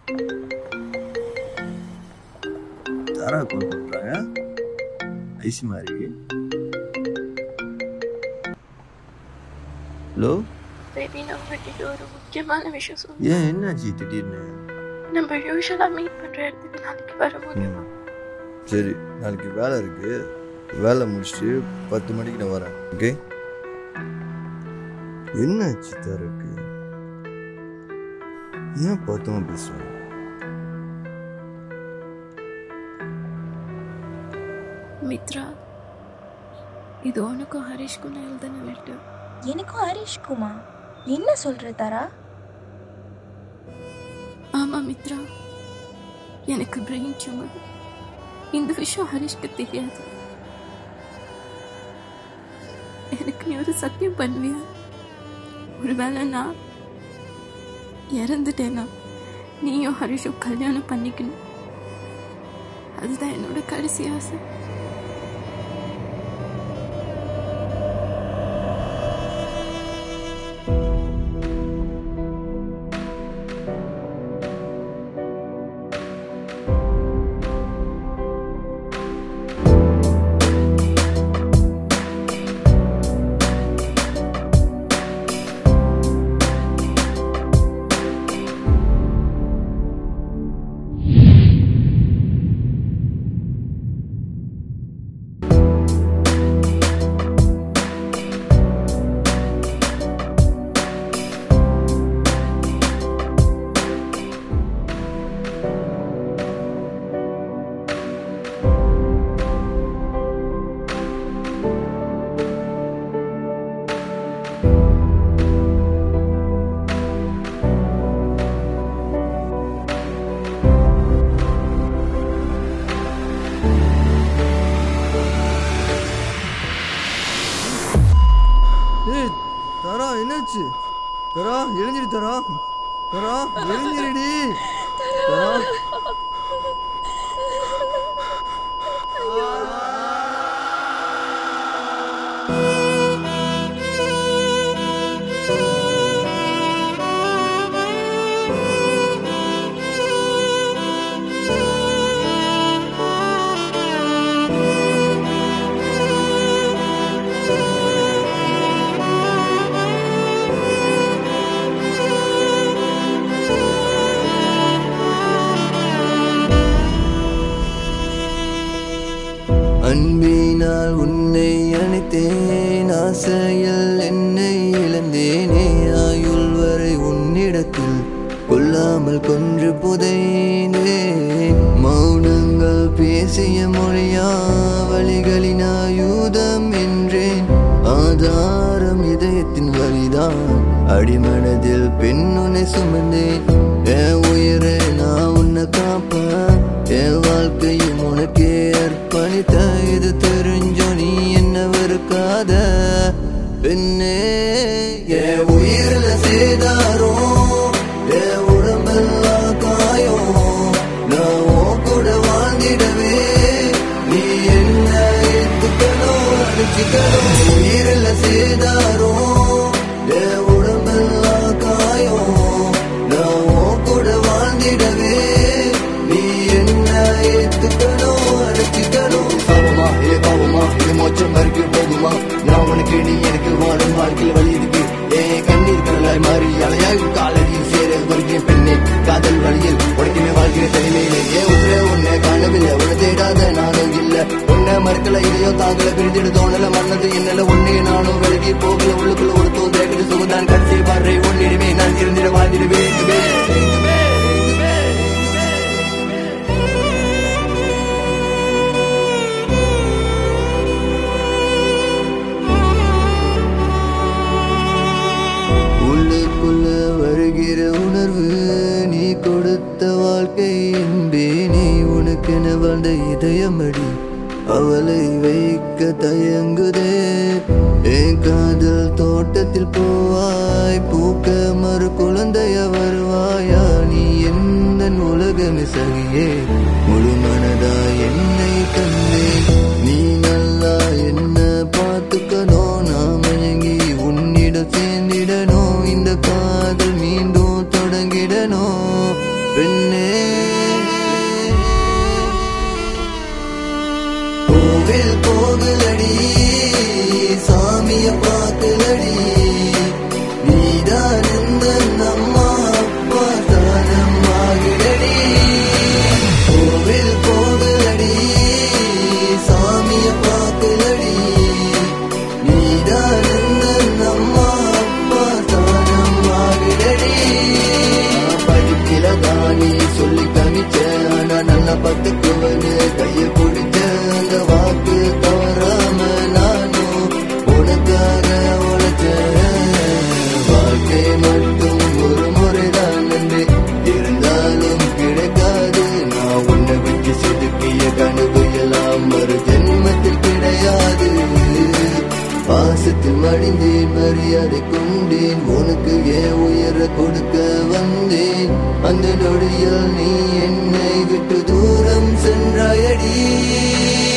தாரா கால் பண்றாங்க ஐசி மாதிரி hello baby நான் உங்ககிட்ட ஒரு முக்கியமான விஷயம் சொல்லுங்க ஏன் என்னாச்சு திடீர்னு நம்ம யூஸ்வலாக மீட் பண்ணுற இடத்துக்கு நாளைக்கு வர முடியுமா சரி நாளைக்கு வேலை இருக்கு வேலை முடிச்சுட்டு பத்து மணிக்கு நான் வரேன் ஓகே என்னாச்சு தாருக்கு ஏன் பார்த்தோம் பேசுறேன் மித்ரா இது உனக்கும் ஹரிஷ்க்கும் நான் எழுதின லெட்டர் எனக்கும் ஹரிஷ்குமா என்ன சொல்ற தாரா ஆமா மித்ரா எனக்கு பிரெயின் டியூமர் இந்த விஷயம் ஹரிஷ்க்கு தெரியாது எனக்கு நீ ஒரு சத்தியம் பண்ணுவியா ஒருவேளை நான் இறந்துட்டேனா நீயும் ஹரிஷும் கல்யாணம் பண்ணிக்கணும் அதுதான் என்னோட கடைசி ஆசை ஏய் தரா என்னாச்சு தரா எழுஞ்சிரு தரா தரா எழுஞ்சிருடி தரா அன்பினால் உன்னை அணைத்தேன் ஆசையில் என்னை இழந்தேனே ஆயுள் வரை உன்னிடத்தில் கொல்லாமல் கொன்று புதைந்தேன் மௌனங்கள் பேசிய மொழியா வழிகளின் ஆயுதம் என்றேன் ஆதாரம் இதயத்தின் வழிதான் அடிமனதில் பெண்ணுனை சுமந்தேன் என் உயிரை நான் உன்னை காப்பேன் என் வாழ்க்கையும் உனக்கே அர்ப்பணித்த இது தெரிஞ்சோ நீ என்ன வெறுக்காத பெண்ணே என் உயிரில் சேதாரோ என் உடம்பெல்லாம் காயம் நான் உன் கூட வாழ்ந்திடவே நீ என்ன ஏத்துக்கணும் அடிச்சுக்கணும் உயிரில் சேதாரோ என் உடம்பெல்லாம் காயம் நான் உன் கூட வாழ்ந்திடவே நீ என்ன ஏத்துக்கணும் அடிச்சுக்கணும் பாவமா இது பாவமா இது மோச்சம் வரைக்கும் போகுமா நான் உனக்கு நீ எனக்கு வாழும் வாழ்க்கையில் வழி இருக்கு ஏன் கண்ணீர் கடலாய் மாறி அலையாய் உன் காலடியில் சேர வருகிறேன் பெண்ணே காதல் வழியில் உனக்குமே வாழ்கிற தனிமையிலே ஏன் உசுரே உன்னை காணவில்லை உன்னை தேடாத நானும் இல்ல உன்னை மறுக்கல இதையோ தாங்கல பிரிஞ்சிடு தோணல மன்னது என்னல உன்னே நானும் விலகி போகல உள்ளுக்குள்ள ஒரு தோந்தேக்குது சுகந்தான் கடைசி பாடுறே உன்னிடமே நான் இருந்திட வாழ்ந்திடுவேன் உள்ளுக்குள்ள வருகிற உணர்வு நீ கொடுத்த வாழ்க்கை என்பேனே உனக்கென வாழ்ந்த இதயமடி அவளை வைக்க தயங்குதே என் காதல் தோட்டத்தில் போவாய் பூக்க மறு குழந்தைய வருவாயா நீ எந்த உலகமே சகியே முழு மனதா என்னை தந்தேன் நீ நல்லா என்ன பார்த்துக்கணும் நான் மயங்கி உன்னிடம் சேர்ந்திடணும் இந்த காதல் மீண்டும் தொடங்கிடணும் பெண்ணே நான் பத்துக்குவனு கைய பிடிச்ச அந்த வாக்கு தவறாம நானும் உனக்காக உழைச்சேன் வாழ்க்கை மட்டும் ஒரு முறைதான் என்று இருந்தாலும் கிடைக்காது நான் உன்னை விட்டு செதுக்கிய கனவு எல்லாம் மறு ஜென்மத்தில் கிடையாது பாசத்தில் மடிந்தேன் மரியாதை கொண்டேன் உனக்கு ஏன் உயர கொடுக்க வந்தேன் அந்த நொடியில் நீ என்னை விட்டு தூரம் சென்றாயடி